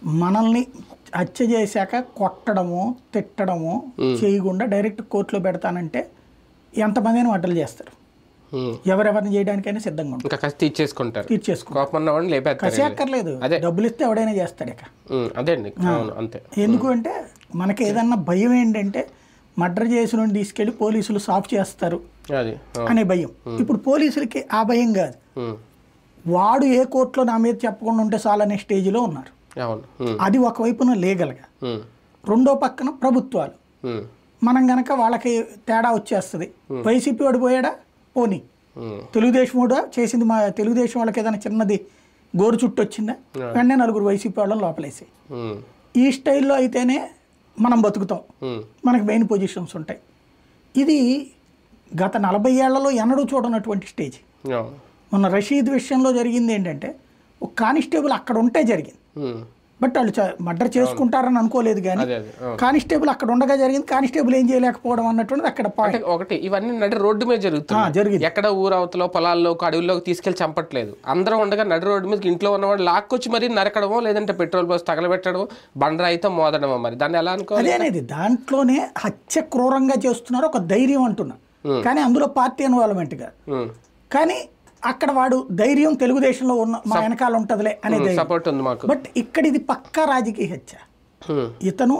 మనల్ని హత్య చేశాక కొట్టడము తిట్టడము చేయకుండా డైరెక్ట్ కోర్టులో పెడతానంటే ఎంతమందిని వంటలు చేస్తారు ఉమ్. ఎవరెవరిని చేయడానికైనా సిద్ధంగా ఉంటారు ఇంకా కసి తీర్చేసుకుంటారు తీర్చేసుకో కోపం ఉన్నవాడిని లేపేస్తారు కసి అక్కర్లేదు అదే. డబ్బులు ఇస్తే ఎవడైనా చేస్తాడు ఇక ఉమ్, అదే అండి అవును అంతే ఎందుకు అంటే మనకి ఏదన్నా భయం ఏంటంటే మర్డర్ చేసిన తీసుకెళ్ళి పోలీసులు సాఫ్ చేస్తారు అది అవును. అనే భయం ఇప్పుడు పోలీసులకి ఆ భయం కాదు ఉమ్, వాడు ఏ కోర్టులో నా మీద చెప్పకుండా ఉంటే చాలనే స్టేజ్లో ఉన్నారు అవును ఉమ్, అది ఒకవైపున లీగల్గా ఉమ్, రెండో పక్కన ప్రభుత్వాలు ఉమ్, మనం గనక వాళ్ళకి తేడా వచ్చేస్తుంది వైసీపీ వాడు పోయాడా పోనీ ఉమ్, తెలుగుదేశం వాడు చేసింది మా తెలుగుదేశం వాళ్ళకి ఏదైనా చిన్నది గోరు చుట్టూ వచ్చిందా వెంటనే నలుగురు వైసీపీ వాళ్ళని లోపలేసి ఉమ్, ఈ స్టైల్లో అయితేనే మనం బతుకుతాం ఉమ్, మనకి మెయిన్ పొజిషన్స్ ఉంటాయి ఇది గత నలభై ఏళ్లలో ఎన్నడూ చూడనటువంటి స్టేజ్ అవును మొన్న రషీద్ విషయంలో జరిగింది ఏంటంటే ఒక కానిస్టేబుల్ అక్కడ ఉంటే జరిగింది ఉమ్, బట్ వాళ్ళు మర్డర్ చేసుకుంటారని అనుకోలేదు కానీ అదే అదే అవును. కానిస్టేబుల్ అక్కడ ఉండగా జరిగింది కానిస్టేబుల్ ఏం చేయలేకపోవడం అన్నటువంటిది అక్కడ పాయింట్ అంటే ఒకటి ఇవన్నీ నడి రోడ్డు మీద జరుగుతుంది జరిగింది ఎక్కడ ఊరవతలో పొలాల్లో అడవుల్లోకి తీసుకెళ్లి చంపట్లేదు అందరూ ఉండగా నడి రోడ్డు మీద ఇంట్లో ఉన్నవాడు లాక్కొచ్చి మరీ నరకడమో లేదంటే పెట్రోల్ పోసి తగలబెట్టడమో బండరాయితో మోదడమో మరి దాన్ని ఎలా అనుకోవాలి అదే అనేది దాంట్లోనే హత్య క్రూరంగా చేస్తున్నారు ఒక ధైర్యం అంటున్నా కానీ అందులో పార్టీ ఇన్వాల్వ్మెంట్ కాదు ఉమ్, కానీ అక్కడ వాడు ధైర్యం తెలుగుదేశంలో ఉన్న మా వెనకాల ఉంటదిలే అనే ధైర్యం సపోర్ట్ ఉంది మాకు బట్ ఇక్కడ ఇది పక్కా రాజకీయ హత్య ఉమ్. ఇతను